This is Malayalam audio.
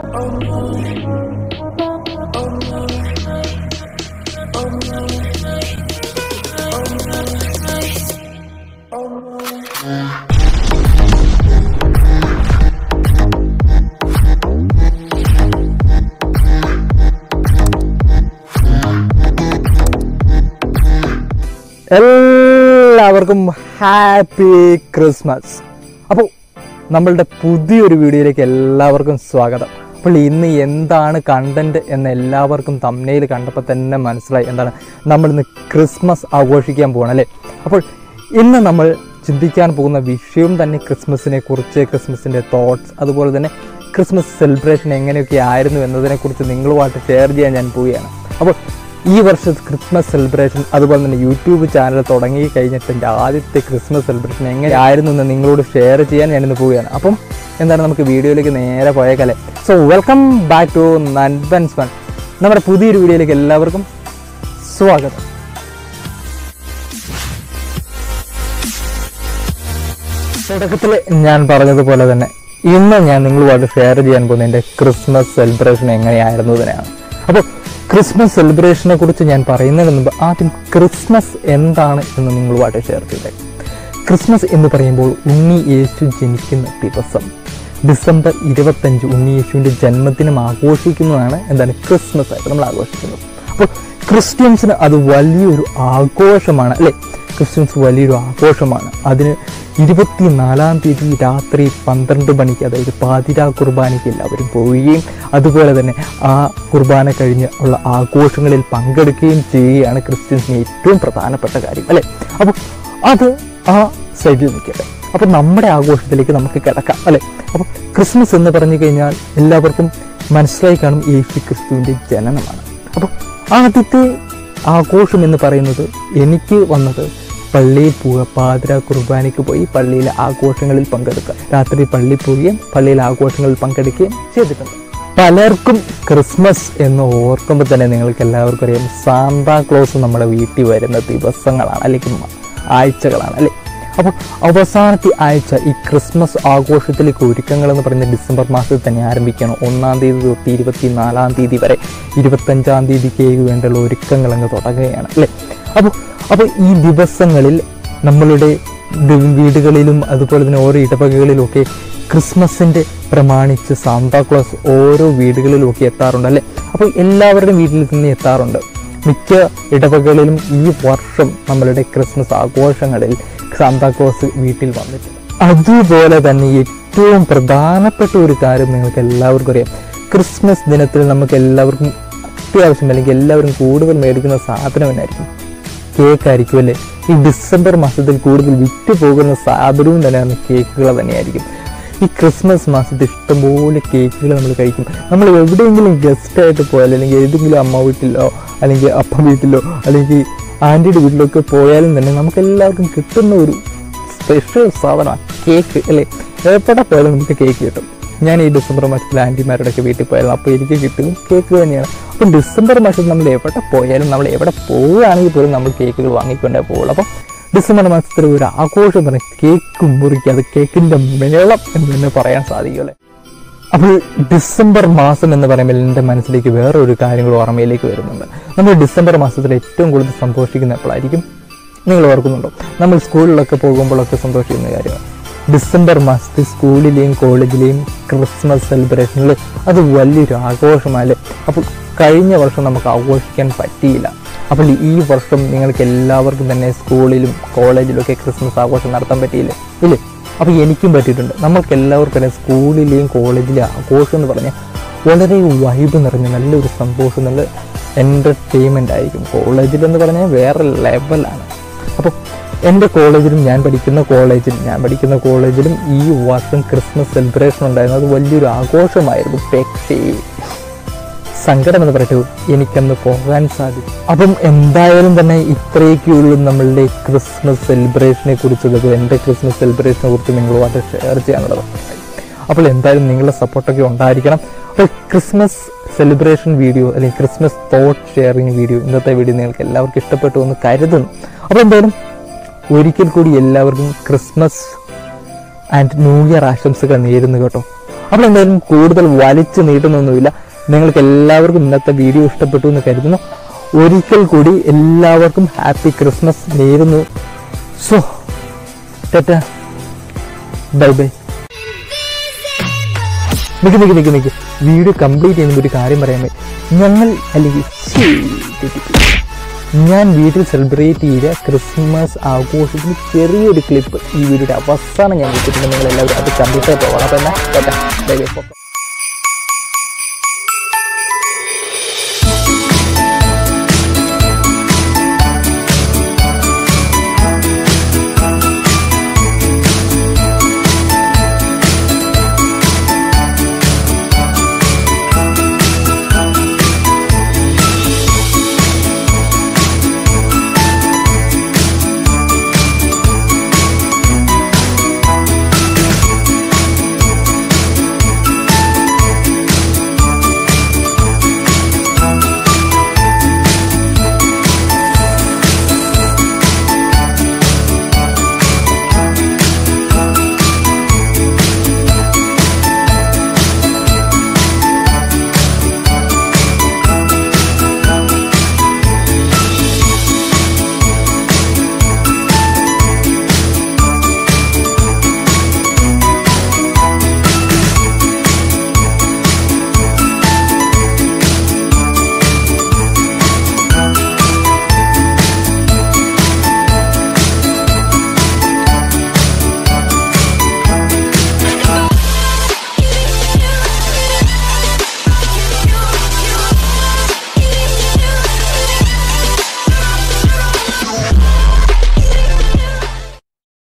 എല്ലാവർക്കും ഹാപ്പി ക്രിസ്മസ് അപ്പോൾ നമ്മളുടെ പുതിയൊരു വീഡിയോയിലേക്ക് എല്ലാവർക്കും സ്വാഗതം അപ്പോൾ ഇന്ന് എന്താണ് കണ്ടന്റ് എന്ന് എല്ലാവർക്കും തമ്മനയിൽ കണ്ടപ്പോൾ തന്നെ മനസ്സിലായി എന്താണ് നമ്മൾ ഇന്ന് ക്രിസ്മസ് ആഘോഷിക്കാൻ പോകണം അല്ലേ അപ്പോൾ ഇന്ന് നമ്മൾ ചിന്തിക്കാൻ പോകുന്ന വിഷയം തന്നെ ക്രിസ്മസിനെ കുറിച്ച് ക്രിസ്മസിൻ്റെ തോട്ട്സ് അതുപോലെ തന്നെ ക്രിസ്മസ് സെലിബ്രേഷൻ എങ്ങനെയൊക്കെ ആയിരുന്നു എന്നതിനെക്കുറിച്ച് നിങ്ങളുമായിട്ട് ഷെയർ ചെയ്യാൻ ഞാൻ പോവുകയാണ് അപ്പോൾ ഈ വർഷത്തെ ക്രിസ്മസ് സെലിബ്രേഷൻ അതുപോലെ തന്നെ യൂട്യൂബ് ചാനൽ തുടങ്ങി കഴിഞ്ഞിട്ട് എൻ്റെ ആദ്യത്തെ ക്രിസ്മസ് സെലിബ്രേഷൻ എങ്ങനെയായിരുന്നു എന്ന് നിങ്ങളോട് ഷെയർ ചെയ്യാൻ ഞാനിന്ന് പോവുകയാണ് അപ്പം എന്താണ് നമുക്ക് വീഡിയോയിലേക്ക് നേരെ പോയേക്കല്ലേ so welcome back to Nanbans one നമ്മുടെ പുതിയൊരു വീഡിയോയിലേക്ക് എല്ലാവർക്കും സ്വാഗതം തുടക്കത്തിൽ ഞാൻ പറഞ്ഞതുപോലെ തന്നെ ഇന്ന് ഞാൻ നിങ്ങളുമായിട്ട് ഷെയർ ചെയ്യാൻ പോകുന്ന എൻ്റെ ക്രിസ്മസ് സെലിബ്രേഷൻ എങ്ങനെയായിരുന്നു ഇതിനാണ് അപ്പോൾ ക്രിസ്മസ് സെലിബ്രേഷനെ കുറിച്ച് ഞാൻ പറയുന്നതിന് മുമ്പ് ആദ്യം ക്രിസ്മസ് എന്താണ് എന്ന് നിങ്ങളുമായിട്ട് ഷെയർ ചെയ്തേ ക്രിസ്മസ് എന്ന് പറയുമ്പോൾ ഉണ്ണി യേശു ജനിക്കുന്ന ദിവസം ഡിസംബർ ഇരുപത്തഞ്ച് ഉണ്ണി യേശുവിൻ്റെ ജന്മദിനം ആഘോഷിക്കുന്നതാണ് എന്താണ് ക്രിസ്മസ് ആയിട്ട് നമ്മൾ ആഘോഷിക്കുന്നത് അപ്പോൾ ക്രിസ്ത്യൻസിന് അത് വലിയൊരു ആഘോഷമാണ് അല്ലേ ക്രിസ്ത്യൻസ് വലിയൊരു ആഘോഷമാണ് അതിന് ഇരുപത്തിനാലാം തീയതി രാത്രി പന്ത്രണ്ട് മണിക്ക് അതായത് പാതിരാ കുർബാനയ്ക്ക് എല്ലാവരും പോവുകയും അതുപോലെ തന്നെ ആ കുർബാന കഴിഞ്ഞ് ഉള്ള ആഘോഷങ്ങളിൽ പങ്കെടുക്കുകയും ചെയ്യുകയാണ് ക്രിസ്ത്യൻസിന് ഏറ്റവും പ്രധാനപ്പെട്ട കാര്യം അല്ലേ അപ്പോൾ അത് ആ സൈഡിൽ നിൽക്കട്ടെ അപ്പോൾ നമ്മുടെ ആഘോഷത്തിലേക്ക് നമുക്ക് കിടക്കാം അല്ലേ അപ്പോൾ ക്രിസ്മസ് എന്ന് പറഞ്ഞു കഴിഞ്ഞാൽ എല്ലാവർക്കും മനസ്സിലായി കാണും യേശു ക്രിസ്തുവിൻ്റെ ജനനമാണ് അപ്പോൾ ആദ്യത്തെ ആഘോഷം എന്ന് പറയുന്നത് എനിക്ക് വന്നത് പള്ളിയിൽ പോവുക പാതിര കുർബാനയ്ക്ക് പോയി പള്ളിയിലെ ആഘോഷങ്ങളിൽ പങ്കെടുക്കുക രാത്രി പള്ളിയിൽ പോവുകയും പള്ളിയിലെ ആഘോഷങ്ങളിൽ പങ്കെടുക്കുകയും ചെയ്തിട്ടുണ്ട് പലർക്കും ക്രിസ്മസ് എന്ന് ഓർക്കുമ്പോൾ തന്നെ നിങ്ങൾക്ക് എല്ലാവർക്കും അറിയാം സാന്താ ക്ലോസ് നമ്മുടെ വീട്ടിൽ വരുന്ന ദിവസങ്ങളാണ് അല്ലെങ്കിൽ ആഴ്ചകളാണ് അല്ലേ അപ്പോൾ അവസാനത്തെ ആഴ്ച ഈ ക്രിസ്മസ് ആഘോഷത്തിലേക്ക് ഒരുക്കങ്ങൾ എന്ന് പറയുന്നത് ഡിസംബർ മാസത്തിൽ തന്നെ ആരംഭിക്കണം ഒന്നാം തീയതി തൊട്ട് ഇരുപത്തി നാലാം തീയതി വരെ ഇരുപത്തഞ്ചാം തീയതിക്കേക്ക് വേണ്ടിയുള്ള ഒരുക്കങ്ങൾ അങ്ങ് തുടങ്ങുകയാണ് അല്ലേ അപ്പോൾ അപ്പോൾ ഈ ദിവസങ്ങളിൽ നമ്മളുടെ ദി- വീടുകളിലും അതുപോലെ തന്നെ ഓരോ ഇടവകകളിലും ഒക്കെ ക്രിസ്മസിൻ്റെ പ്രമാണിച്ച് സാന്താക്ലോസ് ഓരോ വീടുകളിലും ഒക്കെ എത്താറുണ്ട് അല്ലേ അപ്പോൾ എല്ലാവരുടെയും വീട്ടിൽ തന്നെ എത്താറുണ്ട് മിക്ക ഇടവകളിലും ഈ വർഷം നമ്മളുടെ ക്രിസ്മസ് ആഘോഷങ്ങളിൽ സാന്താക്ലോസ് വീട്ടിൽ വന്നിട്ടുണ്ട് അതുപോലെ തന്നെ ഏറ്റവും പ്രധാനപ്പെട്ട ഒരു കാര്യം നിങ്ങൾക്ക് എല്ലാവർക്കും അറിയാം ക്രിസ്മസ് ദിനത്തിൽ നമുക്ക് എല്ലാവർക്കും അത്യാവശ്യം അല്ലെങ്കിൽ എല്ലാവരും കൂടുതൽ മേടിക്കുന്ന സാധനം എന്നായിരിക്കും കേക്ക് ആയിരിക്കും അല്ലേ ഈ ഡിസംബർ മാസത്തിൽ കൂടുതൽ വിറ്റ് പോകുന്ന സാധനവും തന്നെയാണ് കേക്കുകൾ തന്നെയായിരിക്കും ഈ ക്രിസ്മസ് മാസത്തിൽ ഇഷ്ടംപോലെ കേക്കുകൾ നമ്മൾ കഴിക്കും നമ്മൾ എവിടെയെങ്കിലും ഗസ്റ്റ് ആയിട്ട് പോയാൽ അല്ലെങ്കിൽ ഏതെങ്കിലും അമ്മ വീട്ടിലോ അല്ലെങ്കിൽ അപ്പ വീട്ടിലോ അല്ലെങ്കിൽ ആൻറ്റിയുടെ വീട്ടിലോ ഒക്കെ പോയാലും തന്നെ നമുക്ക് എല്ലാവർക്കും കിട്ടുന്ന ഒരു സ്പെഷ്യൽ സാധനമാണ് കേക്ക് അല്ലേ എവിടെ പോയാലും നമുക്ക് കേക്ക് കിട്ടും ഞാൻ ഈ ഡിസംബർ മാസത്തിൽ ആൻറ്റിമാരുടെയൊക്കെ വീട്ടിൽ പോയാലും അപ്പോൾ എനിക്ക് കിട്ടുന്നത് കേക്ക് തന്നെയാണ് അപ്പം ഡിസംബർ മാസത്തിൽ നമ്മൾ എവിടെ പോയാലും നമ്മൾ എവിടെ പോവുകയാണെങ്കിൽ പോലും നമ്മൾ കേക്കുകൾ വാങ്ങിക്കൊണ്ടേ പോകുള്ളൂ അപ്പം ഡിസംബർ മാസത്തിൽ ഒരു ആഘോഷം പറഞ്ഞ കേക്ക് മുറിക്കുക അത് കേക്കിൻ്റെ മേളം എന്ന് തന്നെ പറയാൻ സാധിക്കുമല്ലേ അപ്പോൾ ഡിസംബർ മാസം എന്ന് പറയുമ്പോൾ എൻ്റെ മനസ്സിലേക്ക് വേറെ ഒരു കാര്യങ്ങൾ ഓർമ്മയിലേക്ക് വരുന്നുണ്ട് നമ്മൾ ഡിസംബർ മാസത്തിൽ ഏറ്റവും കൂടുതൽ സന്തോഷിക്കുന്ന എപ്പോഴായിരിക്കും നിങ്ങൾ ഓർക്കുന്നുണ്ടോ നമ്മൾ സ്കൂളിലൊക്കെ പോകുമ്പോഴൊക്കെ സന്തോഷിക്കുന്ന കാര്യമാണ് ഡിസംബർ മാസത്തിൽ സ്കൂളിലെയും കോളേജിലെയും ക്രിസ്മസ് സെലിബ്രേഷനിൽ അത് വലിയൊരു ആഘോഷമല്ലേ അപ്പോൾ കഴിഞ്ഞ വർഷം നമുക്ക് ആഘോഷിക്കാൻ പറ്റിയില്ല അപ്പോൾ ഈ വർഷം നിങ്ങൾക്ക് എല്ലാവർക്കും തന്നെ സ്കൂളിലും കോളേജിലും ഒക്കെ ക്രിസ്മസ് ആഘോഷം നടത്താൻ പറ്റിയില്ലേ ഇല്ലേ അപ്പോൾ എനിക്കും പറ്റിയിട്ടുണ്ട് നമ്മൾക്ക് എല്ലാവർക്കും തന്നെ സ്കൂളിലെയും കോളേജിലെയും ആഘോഷം എന്ന് പറഞ്ഞാൽ വളരെ വൈബ് നിറഞ്ഞ നല്ലൊരു സന്തോഷം നല്ല എൻ്റർടൈൻമെൻ്റ് ആയിരിക്കും കോളേജിലെന്ന് പറഞ്ഞാൽ വേറെ ലെവലാണ് അപ്പോൾ എൻ്റെ കോളേജിലും ഞാൻ പഠിക്കുന്ന കോളേജിലും ഞാൻ പഠിക്കുന്ന കോളേജിലും ഈ വർഷം ക്രിസ്മസ് സെലിബ്രേഷൻ ഉണ്ടായിരുന്നു അത് വലിയൊരു ആഘോഷമായിരുന്നു പക്ഷേ സങ്കടം എന്ന് പറയട്ടെ എനിക്കന്ന് പോകാൻ സാധിക്കും അപ്പം എന്തായാലും തന്നെ ഇത്രയൊക്കെയുള്ളൂ നമ്മളുടെ ക്രിസ്മസ് സെലിബ്രേഷനെ കുറിച്ചുള്ളത് എൻ്റെ ക്രിസ്മസ് സെലിബ്രേഷനെ കുറിച്ച് നിങ്ങളുമായിട്ട് ഷെയർ ചെയ്യാനുള്ളത് അപ്പോൾ എന്തായാലും നിങ്ങളുടെ സപ്പോർട്ടൊക്കെ ഉണ്ടായിരിക്കണം അപ്പോൾ ക്രിസ്മസ് സെലിബ്രേഷൻ വീഡിയോ അല്ലെങ്കിൽ ക്രിസ്മസ് തോട്ട് ഷെയറിങ് വീഡിയോ ഇന്നത്തെ വീഡിയോ നിങ്ങൾക്ക് എല്ലാവർക്കും ഇഷ്ടപ്പെട്ടു എന്ന് കരുതുന്നു അപ്പോൾ എന്തായാലും ഒരിക്കൽ കൂടി എല്ലാവർക്കും ക്രിസ്മസ് ആൻഡ് ന്യൂ ഇയർ ആശംസകൾ നേരുന്നു കേട്ടോ അപ്പോൾ എന്തായാലും കൂടുതൽ വലിച്ചു നീട്ടുന്നൊന്നുമില്ല നിങ്ങൾക്ക് എല്ലാവർക്കും ഇന്നത്തെ വീഡിയോ ഇഷ്ടപ്പെട്ടു എന്ന് കരുതുന്നു ഒരിക്കൽ കൂടി എല്ലാവർക്കും ഹാപ്പി ക്രിസ്മസ് നേരുന്നു സോ ടെറ്റ ബൈ ബൈ നിക്ക് നിക്ക് നിക്ക് നിക്ക് വീഡിയോ കംപ്ലീറ്റ് ചെയ്യുന്ന ഒരു കാര്യം പറയാൻ പറ്റും ഞങ്ങൾ അല്ലെങ്കിൽ ശ്ശീ, തെറ്റിപ്പോയി. ഞാൻ വീട്ടിൽ സെലിബ്രേറ്റ് ചെയ്ത ക്രിസ്മസ് ആഘോഷത്തിന് ചെറിയൊരു ക്ലിപ്പ് ഈ വീഡിയോയുടെ അവസാനം ഞാൻ വെച്ചിട്ടുണ്ട് നിങ്ങൾ എല്ലാവരും അത് കണ്ടിട്ടേ പോകണം അപ്പം എന്നാ ബൈ ബൈ